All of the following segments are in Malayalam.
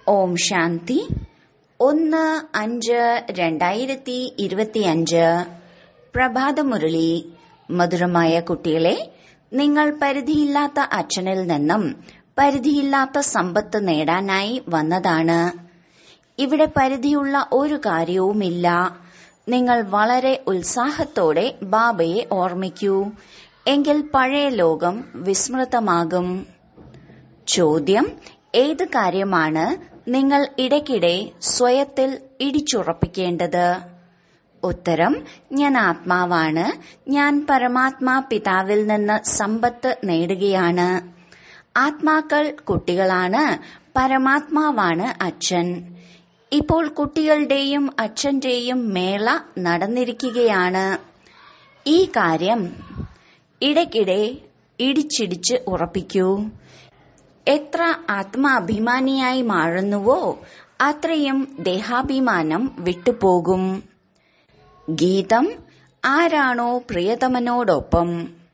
ഓം ശാന്തി ഒന്ന് അഞ്ച് രണ്ടായിരത്തി ഇരുപത്തിയഞ്ച് പ്രഭാതമുരളി മധുരമായ കുട്ടികളെ നിങ്ങൾ പരിധിയില്ലാത്ത അച്ഛനിൽ നിന്നും പരിധിയില്ലാത്ത സമ്പത്ത് നേടാനായി വന്നതാണ് ഇവിടെ പരിധിയുള്ള ഒരു കാര്യവുമില്ല നിങ്ങൾ വളരെ ഉത്സാഹത്തോടെ ബാബയെ ഓർമ്മിക്കൂ എങ്കിൽ പഴയ ലോകം വിസ്മൃതമാകും ചോദ്യം ഏത് കാര്യമാണ് നിങ്ങൾ ഇടയ്ക്കിടെ സ്വയത്തിൽ ഇടിച്ചുറപ്പിക്കേണ്ടത് ഉത്തരം ഞാൻ ആത്മാവാണ് ഞാൻ പരമാത്മാ പിതാവിൽ നിന്ന് സമ്പത്ത് നേടുകയാണ് ആത്മാക്കൾ കുട്ടികളാണ് പരമാത്മാവാണ് അച്ഛൻ ഇപ്പോൾ കുട്ടികളുടെയും അച്ഛന്റെയും മേള നടന്നിരിക്കുകയാണ് ഈ കാര്യം ഇടയ്ക്കിടെ ഇടിച്ചിടിച്ച് ഉറപ്പിക്കൂ എത്ര ആത്മാഭിമാനിയായി മാറുന്നുവോ അത്രയും ദേഹാഭിമാനം വിട്ടുപോകും ഗീതം ആരാണോ പ്രിയതമനോടൊപ്പം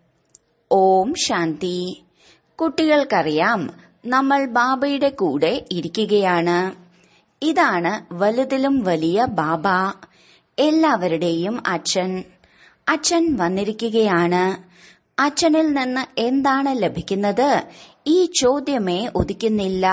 ഓം ശാന്തി കുട്ടികൾക്കറിയാം നമ്മൾ ബാബയുടെ കൂടെ ഇരിക്കുകയാണ് ഇതാണ് വലുതിലും വലിയ ബാബ എല്ലാവരുടെയും അച്ഛൻ അച്ഛൻ വന്നിരിക്കുകയാണ് അച്ഛനിൽ നിന്ന് എന്താണ് ലഭിക്കുന്നത് ഈ ചോദ്യമേ ഉദിക്കുന്നില്ല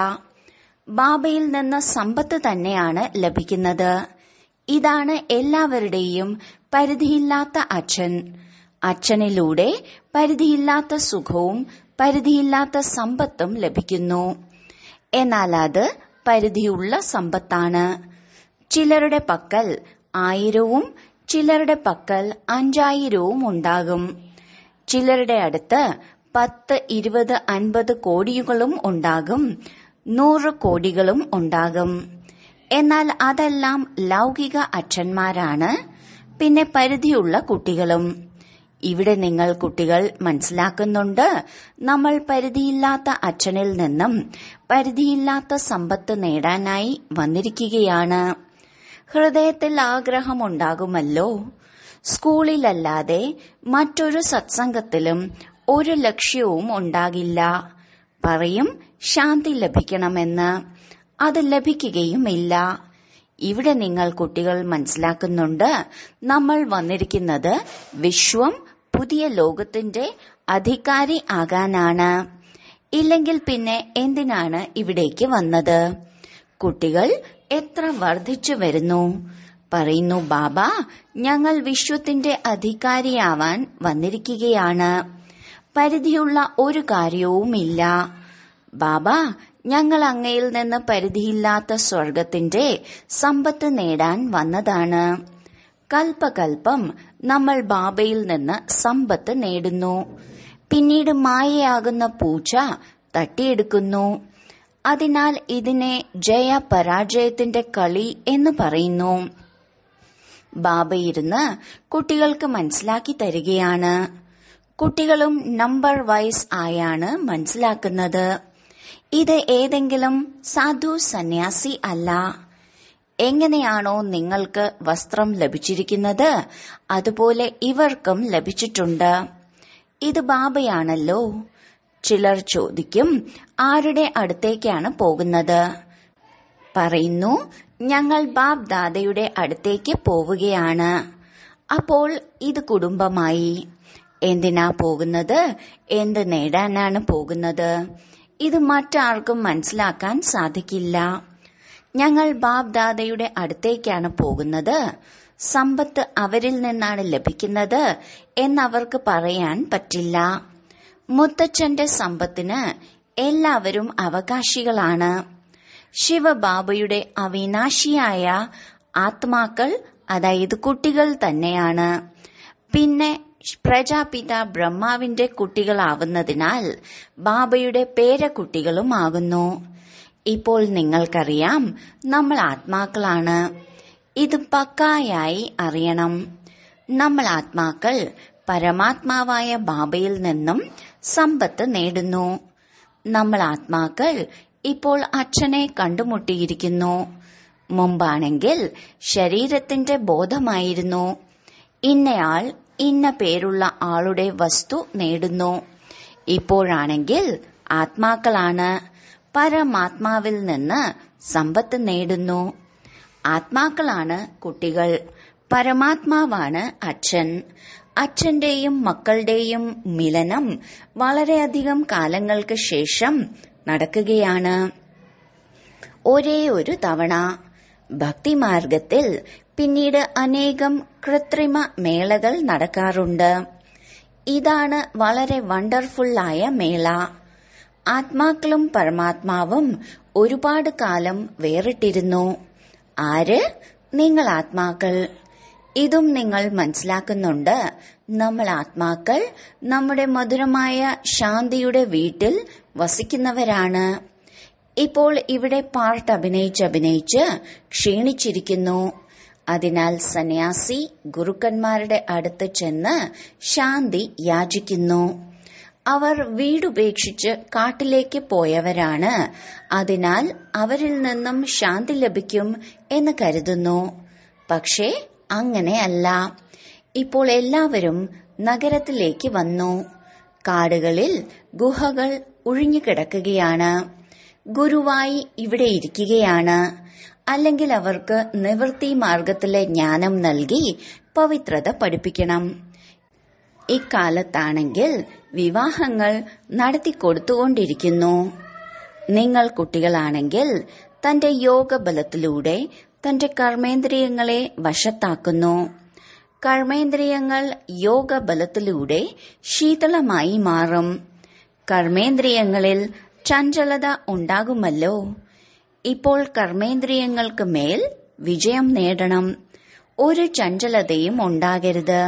ബാബയിൽ നിന്ന് സമ്പത്ത് തന്നെയാണ് ലഭിക്കുന്നത് ഇതാണ് എല്ലാവരുടെയും പരിധിയില്ലാത്ത അച്ഛൻ അച്ഛനിലൂടെ പരിധിയില്ലാത്ത സുഖവും പരിധിയില്ലാത്ത സമ്പത്തും ലഭിക്കുന്നു എന്നാൽ അത് പരിധിയുള്ള സമ്പത്താണ് ചിലരുടെ പക്കൽ ആയിരവും ചിലരുടെ പക്കൽ അഞ്ചായിരവും ഉണ്ടാകും ചിലരുടെ അടുത്ത് പത്ത് ഇരുപത് അൻപത് കോടികളും ഉണ്ടാകും നൂറ് കോടികളും ഉണ്ടാകും എന്നാൽ അതെല്ലാം ലൗകിക അച്ഛന്മാരാണ് പിന്നെ പരിധിയുള്ള കുട്ടികളും ഇവിടെ നിങ്ങൾ കുട്ടികൾ മനസ്സിലാക്കുന്നുണ്ട് നമ്മൾ പരിധിയില്ലാത്ത അച്ഛനിൽ നിന്നും പരിധിയില്ലാത്ത സമ്പത്ത് നേടാനായി വന്നിരിക്കുകയാണ് ഹൃദയത്തിൽ ആഗ്രഹമുണ്ടാകുമല്ലോ സ്കൂളിലല്ലാതെ മറ്റൊരു സത്സംഗത്തിലും ഒരു ലക്ഷ്യവും ഉണ്ടാകില്ല പറയും ശാന്തി ലഭിക്കണമെന്ന് അത് ലഭിക്കുകയുമില്ല ഇവിടെ നിങ്ങൾ കുട്ടികൾ മനസ്സിലാക്കുന്നുണ്ട് നമ്മൾ വന്നിരിക്കുന്നത് വിശ്വം പുതിയ ലോകത്തിന്റെ അധികാരി ആകാനാണ് ഇല്ലെങ്കിൽ പിന്നെ എന്തിനാണ് ഇവിടേക്ക് വന്നത് കുട്ടികൾ എത്ര വർദ്ധിച്ചു വരുന്നു പറയുന്നു ബാബ ഞങ്ങൾ വിശ്വത്തിന്റെ അധികാരിയാവാൻ വന്നിരിക്കുകയാണ് പരിധിയുള്ള ഒരു കാര്യവുമില്ല ബാബ ഞങ്ങൾ അങ്ങയിൽ നിന്ന് പരിധിയില്ലാത്ത സ്വർഗത്തിന്റെ സമ്പത്ത് നേടാൻ വന്നതാണ് കൽപ്പകൽപ്പം നമ്മൾ ബാബയിൽ നിന്ന് സമ്പത്ത് നേടുന്നു പിന്നീട് മായയാകുന്ന പൂച്ച തട്ടിയെടുക്കുന്നു അതിനാൽ ഇതിനെ ജയ പരാജയത്തിന്റെ കളി എന്ന് പറയുന്നു ബാബ ഇരുന്ന് കുട്ടികൾക്ക് മനസ്സിലാക്കി തരികയാണ് കുട്ടികളും നമ്പർ വൈസ് ആയാണ് മനസ്സിലാക്കുന്നത് ഇത് ഏതെങ്കിലും സാധു സന്യാസി അല്ല എങ്ങനെയാണോ നിങ്ങൾക്ക് വസ്ത്രം ലഭിച്ചിരിക്കുന്നത് അതുപോലെ ഇവർക്കും ലഭിച്ചിട്ടുണ്ട് ഇത് ബാബയാണല്ലോ ചിലർ ചോദിക്കും ആരുടെ അടുത്തേക്കാണ് പോകുന്നത് പറയുന്നു ഞങ്ങൾ ബാബ് ദാദയുടെ അടുത്തേക്ക് പോവുകയാണ് അപ്പോൾ ഇത് കുടുംബമായി എന്തിനാ പോകുന്നത് എന്ത് നേടാനാണ് പോകുന്നത് ഇത് മറ്റാർക്കും മനസ്സിലാക്കാൻ സാധിക്കില്ല ഞങ്ങൾ ബാബ് ദാദയുടെ അടുത്തേക്കാണ് പോകുന്നത് സമ്പത്ത് അവരിൽ നിന്നാണ് ലഭിക്കുന്നത് എന്നവർക്ക് പറയാൻ പറ്റില്ല മുത്തച്ഛന്റെ സമ്പത്തിന് എല്ലാവരും അവകാശികളാണ് ശിവബാബയുടെ അവിനാശിയായ ആത്മാക്കൾ അതായത് കുട്ടികൾ തന്നെയാണ് പിന്നെ പ്രജാപിത ബ്രഹ്മാവിന്റെ കുട്ടികളാവുന്നതിനാൽ ബാബയുടെ പേരക്കുട്ടികളുമാകുന്നു ഇപ്പോൾ നിങ്ങൾക്കറിയാം നമ്മൾ ആത്മാക്കളാണ് ഇത് പക്കായായി അറിയണം നമ്മൾ ആത്മാക്കൾ പരമാത്മാവായ ബാബയിൽ നിന്നും സമ്പത്ത് നേടുന്നു നമ്മൾ ആത്മാക്കൾ ഇപ്പോൾ അച്ഛനെ കണ്ടുമുട്ടിയിരിക്കുന്നു മുമ്പാണെങ്കിൽ ശരീരത്തിന്റെ ബോധമായിരുന്നു ഇന്നയാൾ ഇന്ന പേരുള്ള ആളുടെ വസ്തു നേടുന്നു ഇപ്പോഴാണെങ്കിൽ ആത്മാക്കളാണ് പരമാത്മാവിൽ നിന്ന് സമ്പത്ത് നേടുന്നു ആത്മാക്കളാണ് കുട്ടികൾ പരമാത്മാവാണ് അച്ഛൻ അച്ഛന്റെയും മക്കളുടെയും മിലനം വളരെയധികം കാലങ്ങൾക്ക് ശേഷം നടക്കുകയാണ് ഒരേ ഒരു തവണ ഭക്തിമാർഗത്തിൽ പിന്നീട് അനേകം കൃത്രിമ മേളകൾ നടക്കാറുണ്ട് ഇതാണ് വളരെ വണ്ടർഫുള്ളായ മേള ആത്മാക്കളും പരമാത്മാവും ഒരുപാട് കാലം വേറിട്ടിരുന്നു ആര് നിങ്ങൾ ആത്മാക്കൾ ഇതും നിങ്ങൾ മനസ്സിലാക്കുന്നുണ്ട് നമ്മൾ ആത്മാക്കൾ നമ്മുടെ മധുരമായ ശാന്തിയുടെ വീട്ടിൽ വസിക്കുന്നവരാണ് ഇപ്പോൾ ഇവിടെ പാർട്ട് അഭിനയിച്ച് അഭിനയിച്ച് ക്ഷീണിച്ചിരിക്കുന്നു അതിനാൽ സന്യാസി ഗുരുക്കന്മാരുടെ അടുത്ത് ചെന്ന് ശാന്തി യാചിക്കുന്നു അവർ വീടുപേക്ഷിച്ച് കാട്ടിലേക്ക് പോയവരാണ് അതിനാൽ അവരിൽ നിന്നും ശാന്തി ലഭിക്കും എന്ന് കരുതുന്നു പക്ഷേ അങ്ങനെയല്ല ഇപ്പോൾ എല്ലാവരും നഗരത്തിലേക്ക് വന്നു കാടുകളിൽ ഗുഹകൾ ഒഴിഞ്ഞുകിടക്കുകയാണ് ഗുരുവായി ഇവിടെ ഇരിക്കുകയാണ് അല്ലെങ്കിൽ അവർക്ക് നിവൃത്തി മാർഗത്തിലെ ജ്ഞാനം നൽകി പവിത്രത പഠിപ്പിക്കണം ഇക്കാലത്താണെങ്കിൽ വിവാഹങ്ങൾ നടത്തിക്കൊടുത്തുകൊണ്ടിരിക്കുന്നു നിങ്ങൾ കുട്ടികളാണെങ്കിൽ തന്റെ യോഗബലത്തിലൂടെ തന്റെ കർമ്മേന്ദ്രിയങ്ങളെ വശത്താക്കുന്നു കർമ്മേന്ദ്രിയങ്ങൾ യോഗബലത്തിലൂടെ ശീതളമായി മാറും കർമ്മേന്ദ്രിയങ്ങളിൽ ചഞ്ചലത ഉണ്ടാകുമല്ലോ ഇപ്പോൾ കർമ്മേന്ദ്രിയങ്ങൾക്ക് മേൽ വിജയം നേടണം ഒരു ചഞ്ചലതയും ഉണ്ടാകരുത്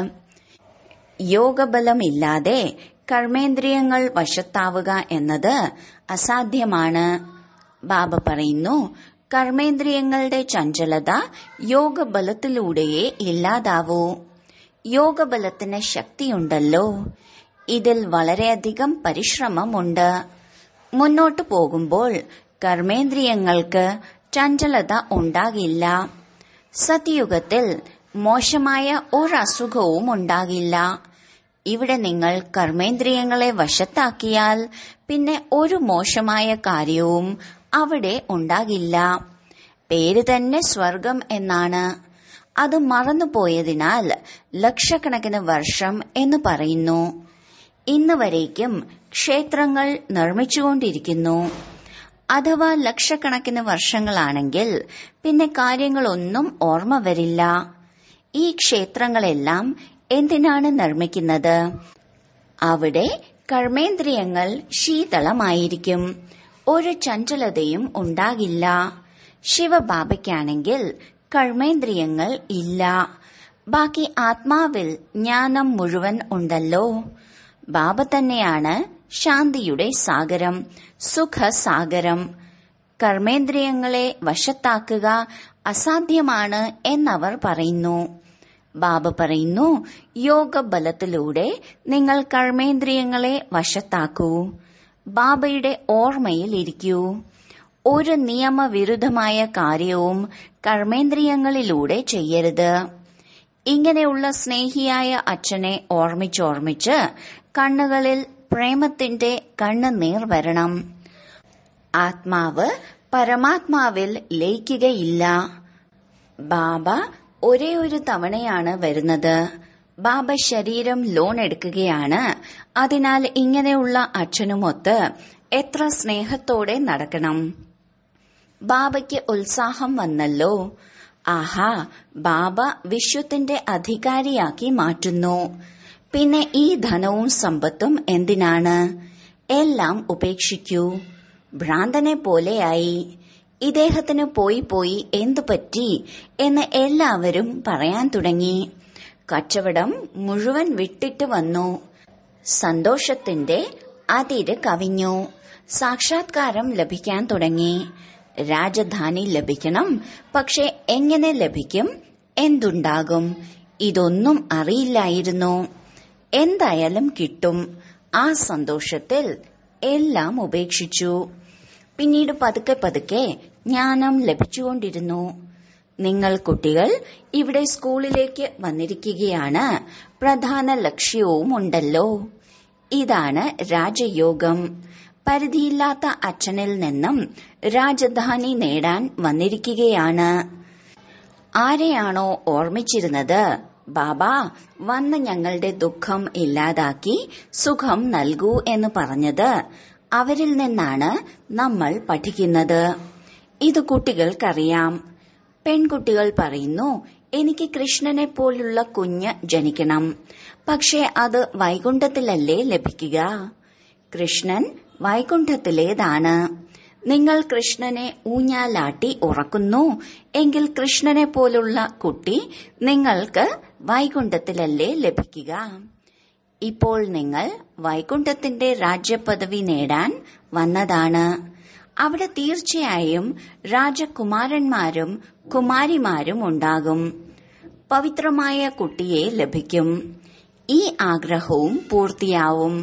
യോഗബലമില്ലാതെ കർമ്മേന്ദ്രിയങ്ങൾ വശത്താവുക എന്നത് അസാധ്യമാണ് ബാബ പറയുന്നു കർമ്മേന്ദ്രിയങ്ങളുടെ ചഞ്ചലത യോഗബലത്തിലൂടെയേ ഇല്ലാതാവൂ യോഗബലത്തിന് ശക്തിയുണ്ടല്ലോ ഇതിൽ വളരെയധികം പരിശ്രമമുണ്ട് മുന്നോട്ടു പോകുമ്പോൾ കർമ്മേന്ദ്രിയങ്ങൾക്ക് ചഞ്ചലത ഉണ്ടാകില്ല സത്യയുഗത്തിൽ മോശമായ ഒരസുഖവും ഉണ്ടാകില്ല ഇവിടെ നിങ്ങൾ കർമ്മേന്ദ്രിയങ്ങളെ വശത്താക്കിയാൽ പിന്നെ ഒരു മോശമായ കാര്യവും അവിടെ ഉണ്ടാകില്ല പേര് തന്നെ സ്വർഗം എന്നാണ് അത് മറന്നുപോയതിനാൽ ലക്ഷക്കണക്കിന് വർഷം എന്ന് പറയുന്നു ഇന്ന് വരേക്കും ക്ഷേത്രങ്ങൾ നിർമ്മിച്ചുകൊണ്ടിരിക്കുന്നു അഥവാ ലക്ഷക്കണക്കിന് വർഷങ്ങളാണെങ്കിൽ പിന്നെ കാര്യങ്ങളൊന്നും ഓർമ്മ വരില്ല ഈ ക്ഷേത്രങ്ങളെല്ലാം എന്തിനാണ് നിർമ്മിക്കുന്നത് അവിടെ കർമ്മേന്ദ്രിയങ്ങൾ ശീതളമായിരിക്കും ഒരു ചഞ്ചലതയും ഉണ്ടാകില്ല ശിവബാബയ്ക്കാണെങ്കിൽ കർമ്മേന്ദ്രിയങ്ങൾ ഇല്ല ബാക്കി ആത്മാവിൽ ജ്ഞാനം മുഴുവൻ ഉണ്ടല്ലോ ബാബ തന്നെയാണ് ശാന്തിയുടെ സാഗരം സുഖസാഗരം കർമ്മേന്ദ്രിയങ്ങളെ വശത്താക്കുക അസാധ്യമാണ് എന്നവർ പറയുന്നു ബാബ പറയുന്നു യോഗബലത്തിലൂടെ നിങ്ങൾ കർമ്മേന്ദ്രിയങ്ങളെ വശത്താക്കൂ ബാബയുടെ ഓർമ്മയിൽ ഇരിക്കൂ ഒരു നിയമവിരുദ്ധമായ കാര്യവും കർമ്മേന്ദ്രിയങ്ങളിലൂടെ ചെയ്യരുത് ഇങ്ങനെയുള്ള സ്നേഹിയായ അച്ഛനെ ഓർമ്മിച്ചോർമ്മിച്ച് കണ്ണുകളിൽ പ്രേമത്തിന്റെ കണ്ണുനീർ വരണം ആത്മാവ് പരമാത്മാവിൽ ലയിക്കുകയില്ല ബാബ ഒരേ ഒരു തവണയാണ് വരുന്നത് ബാബ ശരീരം ലോൺ എടുക്കുകയാണ് അതിനാൽ ഇങ്ങനെയുള്ള അച്ഛനുമൊത്ത് എത്ര സ്നേഹത്തോടെ നടക്കണം ബാബയ്ക്ക് ഉത്സാഹം വന്നല്ലോ ആഹാ ബാബ വിശ്വത്തിന്റെ അധികാരിയാക്കി മാറ്റുന്നു പിന്നെ ഈ ധനവും സമ്പത്തും എന്തിനാണ് എല്ലാം ഉപേക്ഷിക്കൂ ഭ്രാന്തനെ പോലെയായി ഇദ്ദേഹത്തിന് പോയി പോയി എന്തു പറ്റി എന്ന് എല്ലാവരും പറയാൻ തുടങ്ങി കച്ചവടം മുഴുവൻ വിട്ടിട്ട് വന്നു സന്തോഷത്തിന്റെ അതിര് കവിഞ്ഞു സാക്ഷാത്കാരം ലഭിക്കാൻ തുടങ്ങി രാജധാനി ലഭിക്കണം പക്ഷെ എങ്ങനെ ലഭിക്കും എന്തുണ്ടാകും ഇതൊന്നും അറിയില്ലായിരുന്നു എന്തായാലും കിട്ടും ആ സന്തോഷത്തിൽ എല്ലാം ഉപേക്ഷിച്ചു പിന്നീട് പതുക്കെ പതുക്കെ ജ്ഞാനം ലഭിച്ചുകൊണ്ടിരുന്നു നിങ്ങൾ കുട്ടികൾ ഇവിടെ സ്കൂളിലേക്ക് വന്നിരിക്കുകയാണ് പ്രധാന ലക്ഷ്യവും ഉണ്ടല്ലോ ഇതാണ് രാജയോഗം പരിധിയില്ലാത്ത അച്ഛനിൽ നിന്നും രാജധാനി നേടാൻ വന്നിരിക്കുകയാണ് ആരെയാണോ ഓർമ്മിച്ചിരുന്നത് ബാബ വന്ന് ഞങ്ങളുടെ ദുഃഖം ഇല്ലാതാക്കി സുഖം നൽകൂ എന്ന് പറഞ്ഞത് അവരിൽ നിന്നാണ് നമ്മൾ പഠിക്കുന്നത് ഇത് കുട്ടികൾക്കറിയാം പെൺകുട്ടികൾ പറയുന്നു എനിക്ക് കൃഷ്ണനെ പോലുള്ള കുഞ്ഞ് ജനിക്കണം പക്ഷെ അത് വൈകുണ്ഠത്തിലല്ലേ ലഭിക്കുക കൃഷ്ണൻ വൈകുണ്ഠത്തിലേതാണ് നിങ്ങൾ കൃഷ്ണനെ ഊഞ്ഞാലാട്ടി ഉറക്കുന്നു എങ്കിൽ കൃഷ്ണനെ പോലുള്ള കുട്ടി നിങ്ങൾക്ക് വൈകുണ്ഠത്തിലല്ലേ ലഭിക്കുക ഇപ്പോൾ നിങ്ങൾ വൈകുണ്ഠത്തിന്റെ രാജ്യപദവി നേടാൻ വന്നതാണ് അവിടെ തീർച്ചയായും രാജകുമാരന്മാരും കുമാരിമാരും ഉണ്ടാകും പവിത്രമായ കുട്ടിയെ ലഭിക്കും ഈ ആഗ്രഹവും പൂർത്തിയാവും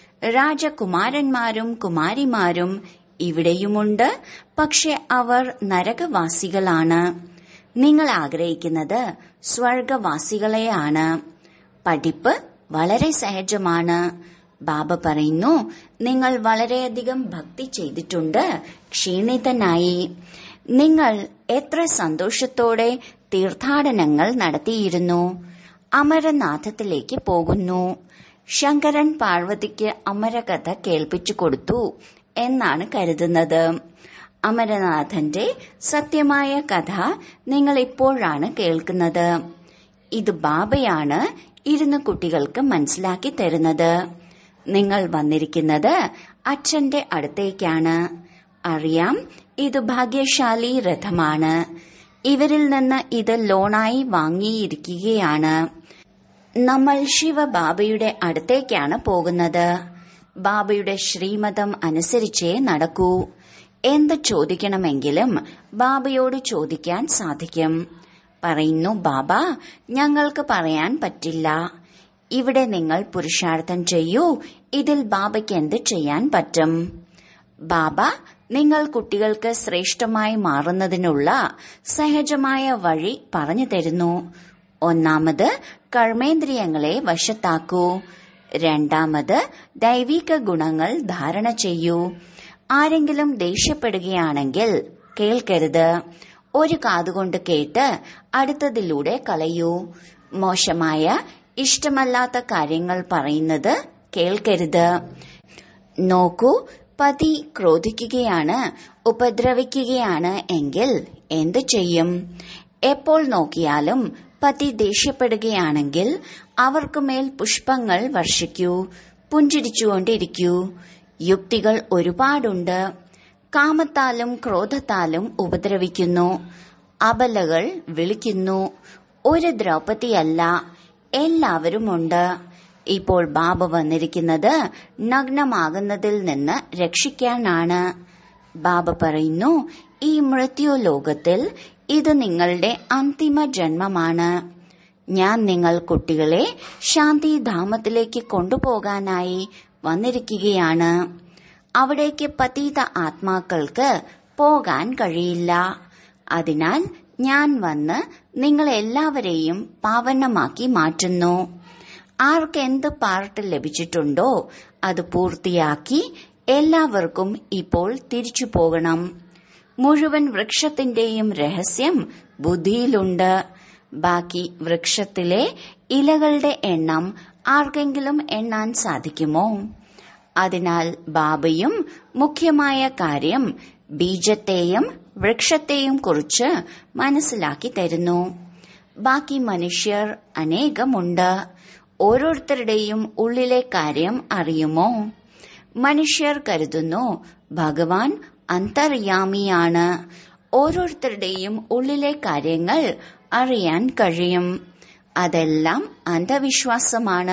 രാജകുമാരന്മാരും കുമാരിമാരും ഇവിടെയുമുണ്ട് പക്ഷെ അവർ നരകവാസികളാണ് നിങ്ങൾ ആഗ്രഹിക്കുന്നത് സ്വർഗവാസികളെയാണ് പഠിപ്പ് വളരെ സഹജമാണ് ബാബ പറയുന്നു നിങ്ങൾ വളരെയധികം ഭക്തി ചെയ്തിട്ടുണ്ട് ക്ഷീണിതനായി നിങ്ങൾ എത്ര സന്തോഷത്തോടെ തീർത്ഥാടനങ്ങൾ നടത്തിയിരുന്നു അമരനാഥത്തിലേക്ക് പോകുന്നു ശങ്കരൻ പാർവതിക്ക് അമരകഥ കേൾപ്പിച്ചു കൊടുത്തു എന്നാണ് കരുതുന്നത് അമരനാഥന്റെ സത്യമായ കഥ നിങ്ങൾ ഇപ്പോഴാണ് കേൾക്കുന്നത് ഇത് ബാബയാണ് ഇരുന്ന് കുട്ടികൾക്ക് മനസ്സിലാക്കി തരുന്നത് നിങ്ങൾ വന്നിരിക്കുന്നത് അച്ഛന്റെ അടുത്തേക്കാണ് അറിയാം ഇത് ഭാഗ്യശാലി രഥമാണ് ഇവരിൽ നിന്ന് ഇത് ലോണായി വാങ്ങിയിരിക്കുകയാണ് നമ്മൾ ശിവബാബയുടെ അടുത്തേക്കാണ് പോകുന്നത് ബാബയുടെ ശ്രീമതം അനുസരിച്ചേ നടക്കൂ എന്ത് ചോദിക്കണമെങ്കിലും ബാബയോട് ചോദിക്കാൻ സാധിക്കും പറയുന്നു ബാബ ഞങ്ങൾക്ക് പറയാൻ പറ്റില്ല ഇവിടെ നിങ്ങൾ പുരുഷാർത്ഥം ചെയ്യൂ ഇതിൽ ബാബയ്ക്ക് എന്ത് ചെയ്യാൻ പറ്റും ബാബ നിങ്ങൾ കുട്ടികൾക്ക് ശ്രേഷ്ഠമായി മാറുന്നതിനുള്ള സഹജമായ വഴി പറഞ്ഞു തരുന്നു ഒന്നാമത് കർമ്മേന്ദ്രിയങ്ങളെ വശത്താക്കൂ രണ്ടാമത് ദൈവിക ഗുണങ്ങൾ ധാരണ ചെയ്യൂ ആരെങ്കിലും ദേഷ്യപ്പെടുകയാണെങ്കിൽ കേൾക്കരുത് ഒരു കാതുകൊണ്ട് കേട്ട് അടുത്തതിലൂടെ കളയൂ മോശമായ ഇഷ്ടമല്ലാത്ത കാര്യങ്ങൾ പറയുന്നത് കേൾക്കരുത് നോക്കൂ പതി ക്രോധിക്കുകയാണ് ഉപദ്രവിക്കുകയാണ് എങ്കിൽ എന്തു ചെയ്യും എപ്പോൾ നോക്കിയാലും പതി ദേഷ്യപ്പെടുകയാണെങ്കിൽ അവർക്കുമേൽ പുഷ്പങ്ങൾ വർഷിക്കൂ പുഞ്ചിരിച്ചുകൊണ്ടിരിക്കൂ യുക്തികൾ ഒരുപാടുണ്ട് കാമത്താലും ക്രോധത്താലും ഉപദ്രവിക്കുന്നു അബലകൾ വിളിക്കുന്നു ഒരു ദ്രൗപതിയല്ല എല്ലാവരുമുണ്ട് ഇപ്പോൾ ബാബ വന്നിരിക്കുന്നത് നഗ്നമാകുന്നതിൽ നിന്ന് രക്ഷിക്കാനാണ് ബാബ പറയുന്നു ഈ മൃത്യു ലോകത്തിൽ ഇത് നിങ്ങളുടെ അന്തിമ ജന്മമാണ് ഞാൻ നിങ്ങൾ കുട്ടികളെ ശാന്തിധാമത്തിലേക്ക് കൊണ്ടുപോകാനായി വന്നിരിക്കുകയാണ് അവിടേക്ക് പതീത ആത്മാക്കൾക്ക് പോകാൻ കഴിയില്ല അതിനാൽ ഞാൻ വന്ന് നിങ്ങളെല്ലാവരെയും പാവനമാക്കി മാറ്റുന്നു ആർക്ക് എന്ത് പാർട്ട് ലഭിച്ചിട്ടുണ്ടോ അത് പൂർത്തിയാക്കി എല്ലാവർക്കും ഇപ്പോൾ തിരിച്ചു പോകണം മുഴുവൻ വൃക്ഷത്തിന്റെയും രഹസ്യം ബുദ്ധിയിലുണ്ട് ബാക്കി വൃക്ഷത്തിലെ ഇലകളുടെ എണ്ണം ആർക്കെങ്കിലും എണ്ണാൻ സാധിക്കുമോ അതിനാൽ ബാബയും മുഖ്യമായ കാര്യം ബീജത്തെയും വൃക്ഷത്തെയും കുറിച്ച് മനസ്സിലാക്കി തരുന്നു ബാക്കി മനുഷ്യർ അനേകമുണ്ട് ഓരോരുത്തരുടെയും ഉള്ളിലെ കാര്യം അറിയുമോ മനുഷ്യർ കരുതുന്നു ഭഗവാൻ അന്തർയാമിയാണ് ഓരോരുത്തരുടെയും ഉള്ളിലെ കാര്യങ്ങൾ അറിയാൻ കഴിയും അതെല്ലാം അന്ധവിശ്വാസമാണ്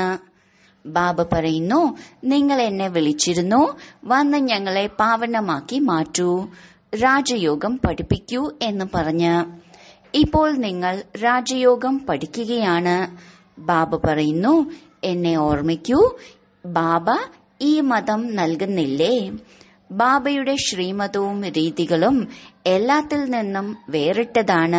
ബാബ പറയുന്നു നിങ്ങൾ എന്നെ വിളിച്ചിരുന്നു വന്ന് ഞങ്ങളെ പാവനമാക്കി മാറ്റൂ രാജയോഗം പഠിപ്പിക്കൂ എന്ന് പറഞ്ഞ് ഇപ്പോൾ നിങ്ങൾ രാജയോഗം പഠിക്കുകയാണ് ബാബ പറയുന്നു എന്നെ ഓർമ്മിക്കൂ ബാബ ഈ മതം നൽകുന്നില്ലേ ബാബയുടെ ശ്രീമതവും രീതികളും എല്ലാത്തിൽ നിന്നും വേറിട്ടതാണ്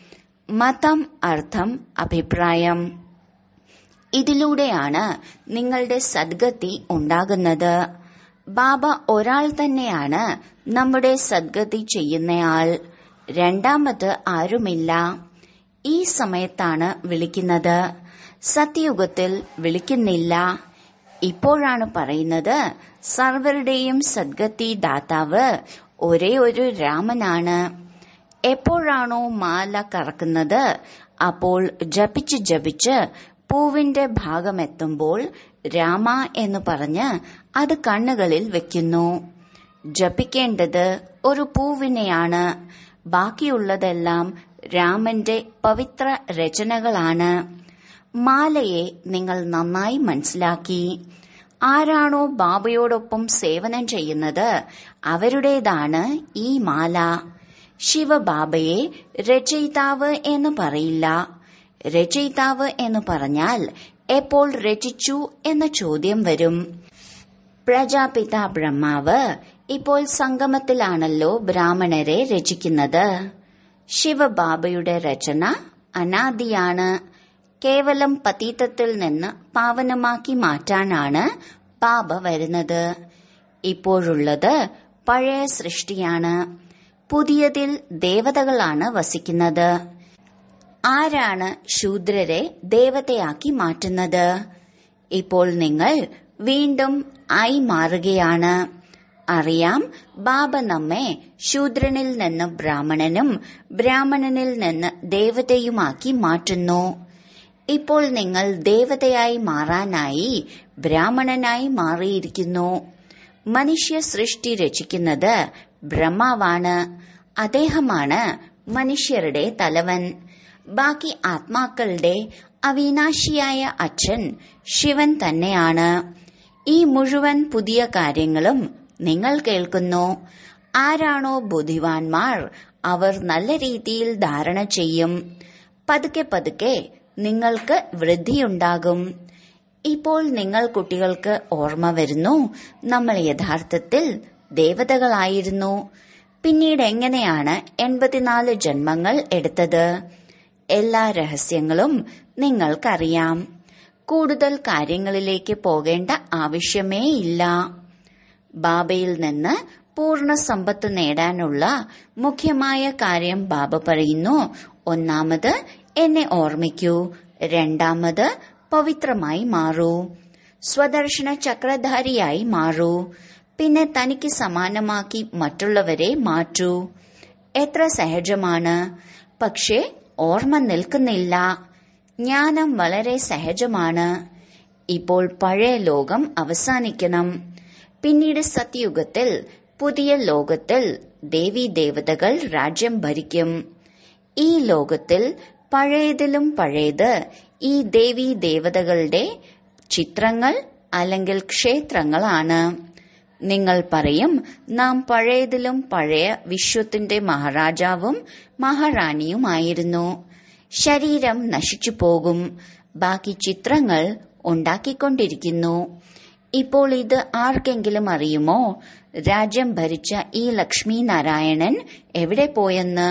മതം അർത്ഥം അഭിപ്രായം ഇതിലൂടെയാണ് നിങ്ങളുടെ സദ്ഗതി ഉണ്ടാകുന്നത് ബാബ ഒരാൾ തന്നെയാണ് നമ്മുടെ സദ്ഗതി ചെയ്യുന്നയാൾ രണ്ടാമത് ആരുമില്ല ഈ സമയത്താണ് വിളിക്കുന്നത് സത്യയുഗത്തിൽ വിളിക്കുന്നില്ല ഇപ്പോഴാണ് പറയുന്നത് സർവരുടെയും സദ്ഗതി ദാതാവ് ഒരേ ഒരു രാമനാണ് എപ്പോഴാണോ മാല കറക്കുന്നത് അപ്പോൾ ജപിച്ച് ജപിച്ച് പൂവിന്റെ ഭാഗമെത്തുമ്പോൾ രാമ എന്ന് പറഞ്ഞ് അത് കണ്ണുകളിൽ വെക്കുന്നു ജപിക്കേണ്ടത് ഒരു പൂവിനെയാണ് ബാക്കിയുള്ളതെല്ലാം രാമന്റെ പവിത്ര രചനകളാണ് മാലയെ നിങ്ങൾ നന്നായി മനസ്സിലാക്കി ആരാണോ ബാബയോടൊപ്പം സേവനം ചെയ്യുന്നത് അവരുടേതാണ് ഈ മാല ശിവബാബയെ രചയിതാവ് എന്ന് പറയില്ല രചയിതാവ് എന്ന് പറഞ്ഞാൽ എപ്പോൾ രചിച്ചു എന്ന ചോദ്യം വരും പ്രജാപിത ബ്രഹ്മാവ് ഇപ്പോൾ സംഗമത്തിലാണല്ലോ ബ്രാഹ്മണരെ രചിക്കുന്നത് ശിവബാബയുടെ രചന അനാദിയാണ് കേവലം പതീതത്തിൽ നിന്ന് പാവനമാക്കി മാറ്റാനാണ് ബാബ വരുന്നത് ഇപ്പോഴുള്ളത് പഴയ സൃഷ്ടിയാണ് പുതിയതിൽ ദേവതകളാണ് വസിക്കുന്നത് ആരാണ് ശൂദ്രരെ ദേവതയാക്കി മാറ്റുന്നത് ഇപ്പോൾ നിങ്ങൾ വീണ്ടും ആയി മാറുകയാണ് അറിയാം ബാബ നമ്മെ ശൂദ്രനിൽ നിന്ന് ബ്രാഹ്മണനും ബ്രാഹ്മണനിൽ നിന്ന് ദേവതയുമാക്കി മാറ്റുന്നു ഇപ്പോൾ നിങ്ങൾ ദേവതയായി മാറാനായി ബ്രാഹ്മണനായി മാറിയിരിക്കുന്നു മനുഷ്യ സൃഷ്ടി രചിക്കുന്നത് ബ്രഹ്മാവാണ് അദ്ദേഹമാണ് മനുഷ്യരുടെ തലവൻ ബാക്കി ആത്മാക്കളുടെ അവിനാശിയായ അച്ഛൻ ശിവൻ തന്നെയാണ് ഈ മുഴുവൻ പുതിയ കാര്യങ്ങളും നിങ്ങൾ കേൾക്കുന്നു ആരാണോ ബുദ്ധിവാന്മാർ അവർ നല്ല രീതിയിൽ ധാരണ ചെയ്യും പതുക്കെ പതുക്കെ നിങ്ങൾക്ക് വൃദ്ധിയുണ്ടാകും ഇപ്പോൾ നിങ്ങൾ കുട്ടികൾക്ക് ഓർമ്മ വരുന്നു നമ്മൾ യഥാർത്ഥത്തിൽ ദേവതകളായിരുന്നു പിന്നീട് എങ്ങനെയാണ് എൺപത്തിനാല് ജന്മങ്ങൾ എടുത്തത് എല്ലാ രഹസ്യങ്ങളും നിങ്ങൾക്കറിയാം കൂടുതൽ കാര്യങ്ങളിലേക്ക് പോകേണ്ട ആവശ്യമേ ഇല്ല ബാബയിൽ നിന്ന് പൂർണ്ണ സമ്പത്ത് നേടാനുള്ള മുഖ്യമായ കാര്യം ബാബ പറയുന്നു ഒന്നാമത് എന്നെ ഓർമ്മിക്കൂ രണ്ടാമത് പവിത്രമായി മാറൂ സ്വദർശന ചക്രധാരിയായി മാറൂ പിന്നെ തനിക്ക് സമാനമാക്കി മറ്റുള്ളവരെ മാറ്റൂ എത്ര സഹജമാണ് പക്ഷേ ഓർമ്മ നിൽക്കുന്നില്ല ജ്ഞാനം വളരെ സഹജമാണ് ഇപ്പോൾ പഴയ ലോകം അവസാനിക്കണം പിന്നീട് സത്യയുഗത്തിൽ പുതിയ ലോകത്തിൽ ദേവീ ദേവതകൾ രാജ്യം ഭരിക്കും ഈ ലോകത്തിൽ പഴയതിലും പഴയത് ഈ ദേവീ ദേവതകളുടെ ചിത്രങ്ങൾ അല്ലെങ്കിൽ ക്ഷേത്രങ്ങളാണ് നിങ്ങൾ പറയും നാം പഴയതിലും പഴയ വിശ്വത്തിന്റെ മഹാരാജാവും മഹാറാണിയുമായിരുന്നു ശരീരം നശിച്ചു പോകും ബാക്കി ചിത്രങ്ങൾ ഉണ്ടാക്കിക്കൊണ്ടിരിക്കുന്നു ഇപ്പോൾ ഇത് ആർക്കെങ്കിലും അറിയുമോ രാജ്യം ഭരിച്ച ഈ ലക്ഷ്മി നാരായണൻ എവിടെ പോയെന്ന്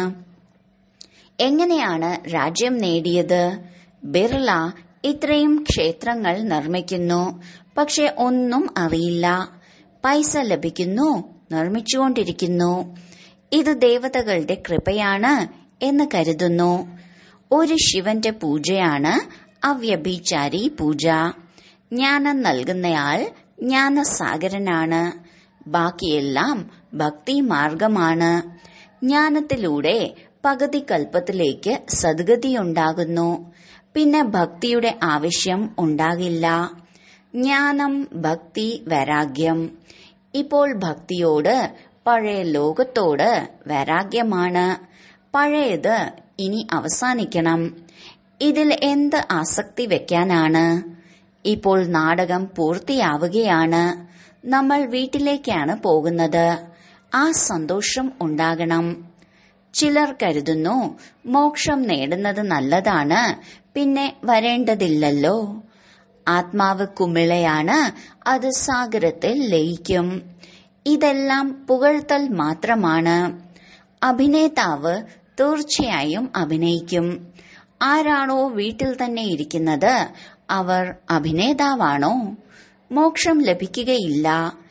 എങ്ങനെയാണ് രാജ്യം നേടിയത് ബിർള ഇത്രയും ക്ഷേത്രങ്ങൾ നിർമ്മിക്കുന്നു പക്ഷെ ഒന്നും അറിയില്ല പൈസ ലഭിക്കുന്നു നിർമ്മിച്ചുകൊണ്ടിരിക്കുന്നു ഇത് ദേവതകളുടെ കൃപയാണ് എന്ന് കരുതുന്നു ഒരു ശിവന്റെ പൂജയാണ് അവ്യഭിചാരി പൂജ ജ്ഞാനം നൽകുന്നയാൾ ജ്ഞാനസാഗരനാണ് ബാക്കിയെല്ലാം ഭക്തി മാർഗമാണ് ജ്ഞാനത്തിലൂടെ പകുതി കൽപ്പത്തിലേക്ക് സദ്ഗതിയുണ്ടാകുന്നു പിന്നെ ഭക്തിയുടെ ആവശ്യം ഉണ്ടാകില്ല ജ്ഞാനം ഭക്തി വൈരാഗ്യം ഇപ്പോൾ ഭക്തിയോട് പഴയ ലോകത്തോട് വൈരാഗ്യമാണ് പഴയത് ഇനി അവസാനിക്കണം ഇതിൽ എന്ത് ആസക്തി വെക്കാനാണ് ഇപ്പോൾ നാടകം പൂർത്തിയാവുകയാണ് നമ്മൾ വീട്ടിലേക്കാണ് പോകുന്നത് ആ സന്തോഷം ഉണ്ടാകണം ചിലർ കരുതുന്നു മോക്ഷം നേടുന്നത് നല്ലതാണ് പിന്നെ വരേണ്ടതില്ലല്ലോ ആത്മാവ് കുമിളയാണ് അത് സാഗരത്തിൽ ലയിക്കും ഇതെല്ലാം പുകഴ്ത്തൽ മാത്രമാണ് അഭിനേതാവ് തീർച്ചയായും അഭിനയിക്കും ആരാണോ വീട്ടിൽ തന്നെ ഇരിക്കുന്നത് അവർ അഭിനേതാവാണോ മോക്ഷം ലഭിക്കുകയില്ല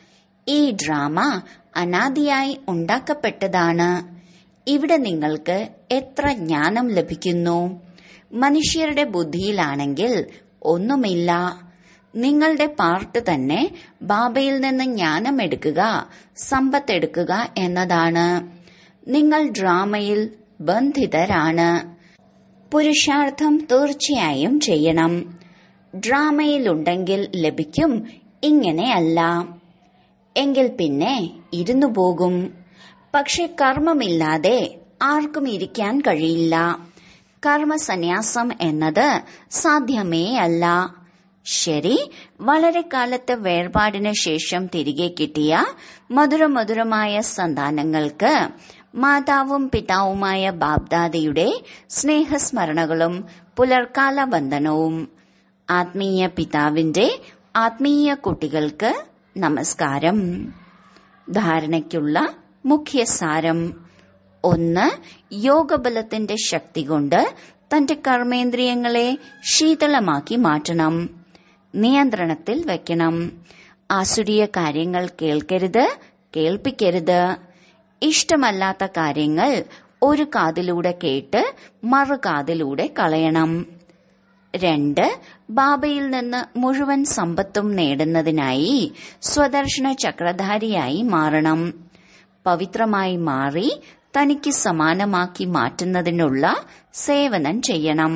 ഈ ഡ്രാമ അനാദിയായി ഉണ്ടാക്കപ്പെട്ടതാണ് ഇവിടെ നിങ്ങൾക്ക് എത്ര ജ്ഞാനം ലഭിക്കുന്നു മനുഷ്യരുടെ ബുദ്ധിയിലാണെങ്കിൽ ഒന്നുമില്ല നിങ്ങളുടെ പാർട്ട് തന്നെ ബാബയിൽ നിന്ന് ജ്ഞാനം എടുക്കുക സമ്പത്തെടുക്കുക എന്നതാണ് നിങ്ങൾ ഡ്രാമയിൽ ബന്ധിതരാണ് പുരുഷാർത്ഥം തീർച്ചയായും ചെയ്യണം ഡ്രാമയിലുണ്ടെങ്കിൽ ലഭിക്കും ഇങ്ങനെയല്ല എങ്കിൽ പിന്നെ ഇരുന്നു പോകും പക്ഷെ കർമ്മമില്ലാതെ ആർക്കും ഇരിക്കാൻ കഴിയില്ല കർമ്മസന്യാസം എന്നത് സാധ്യമേ അല്ല ശരി വളരെ കാലത്തെ വേർപാടിന് ശേഷം തിരികെ കിട്ടിയ മധുരമധുരമായ സന്താനങ്ങൾക്ക് മാതാവും പിതാവുമായ ബാബ്ദാദയുടെ സ്നേഹസ്മരണകളും പുലർക്കാല ബന്ധനവും ആത്മീയ പിതാവിന്റെ ആത്മീയ കുട്ടികൾക്ക് നമസ്കാരം ധാരണയ്ക്കുള്ള മുഖ്യസാരം ഒന്ന് യോഗബലത്തിന്റെ ശക്തി കൊണ്ട് തന്റെ കർമ്മേന്ദ്രിയങ്ങളെ ശീതളമാക്കി മാറ്റണം നിയന്ത്രണത്തിൽ വെക്കണം ആസുരീയ കാര്യങ്ങൾ കേൾക്കരുത് കേൾപ്പിക്കരുത് ഇഷ്ടമല്ലാത്ത കാര്യങ്ങൾ ഒരു കാതിലൂടെ കേട്ട് മറുകാതിലൂടെ കളയണം രണ്ട് ബാബയിൽ നിന്ന് മുഴുവൻ സമ്പത്തും നേടുന്നതിനായി സ്വദർശന ചക്രധാരിയായി മാറണം പവിത്രമായി മാറി തനിക്ക് സമാനമാക്കി മാറ്റുന്നതിനുള്ള സേവനം ചെയ്യണം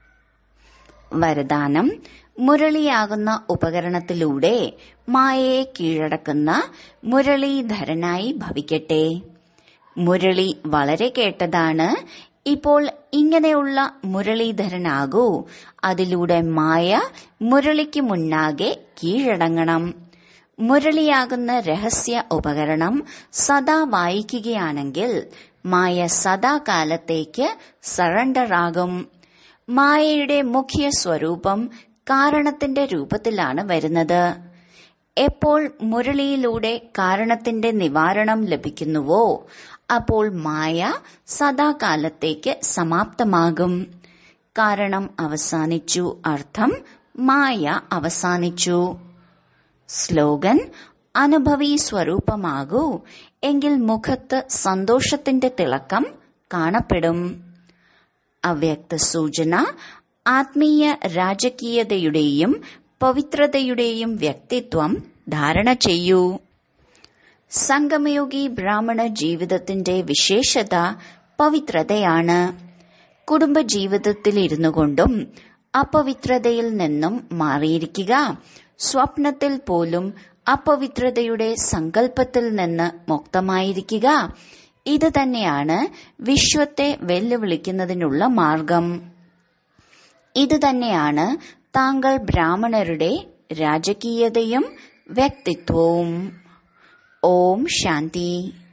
വരദാനം മുരളിയാകുന്ന ഉപകരണത്തിലൂടെ മായയെ കീഴടക്കുന്ന മുരളീധരനായി ഭവിക്കട്ടെ മുരളി വളരെ കേട്ടതാണ് ഇപ്പോൾ ഇങ്ങനെയുള്ള മുരളീധരനാകൂ അതിലൂടെ മായ മുരളിക്ക് മുന്നാകെ കീഴടങ്ങണം മുരളിയാകുന്ന രഹസ്യ ഉപകരണം സദാ വായിക്കുകയാണെങ്കിൽ മായ സദാകാലത്തേക്ക് സറണ്ടറാകും മായയുടെ മുഖ്യ സ്വരൂപം കാരണത്തിന്റെ രൂപത്തിലാണ് വരുന്നത് എപ്പോൾ മുരളിയിലൂടെ കാരണത്തിന്റെ നിവാരണം ലഭിക്കുന്നുവോ അപ്പോൾ മായ സദാകാലത്തേക്ക് സമാപ്തമാകും കാരണം അവസാനിച്ചു അർത്ഥം മായ അവസാനിച്ചു സ്ലോഗൻ അനുഭവി സ്വരൂപമാകൂ എങ്കിൽ മുഖത്ത് സന്തോഷത്തിന്റെ തിളക്കം കാണപ്പെടും അവ്യക്ത സൂചന ആത്മീയ രാജകീയതയുടെയും പവിത്രതയുടെയും വ്യക്തിത്വം ധാരണ ചെയ്യൂ സംഗമയോഗി ബ്രാഹ്മണ ജീവിതത്തിന്റെ വിശേഷത പവിത്രതയാണ് കുടുംബജീവിതത്തിൽ ഇരുന്നു കൊണ്ടും അപവിത്രതയിൽ നിന്നും മാറിയിരിക്കുക സ്വപ്നത്തിൽ പോലും അപവിത്രതയുടെ സങ്കല്പത്തിൽ നിന്ന് മുക്തമായിരിക്കുക ഇത് തന്നെയാണ് വിശ്വത്തെ വെല്ലുവിളിക്കുന്നതിനുള്ള മാർഗം ഇത് തന്നെയാണ് താങ്കൾ ബ്രാഹ്മണരുടെ രാജകീയതയും വ്യക്തിത്വവും ഓം ശാന്തി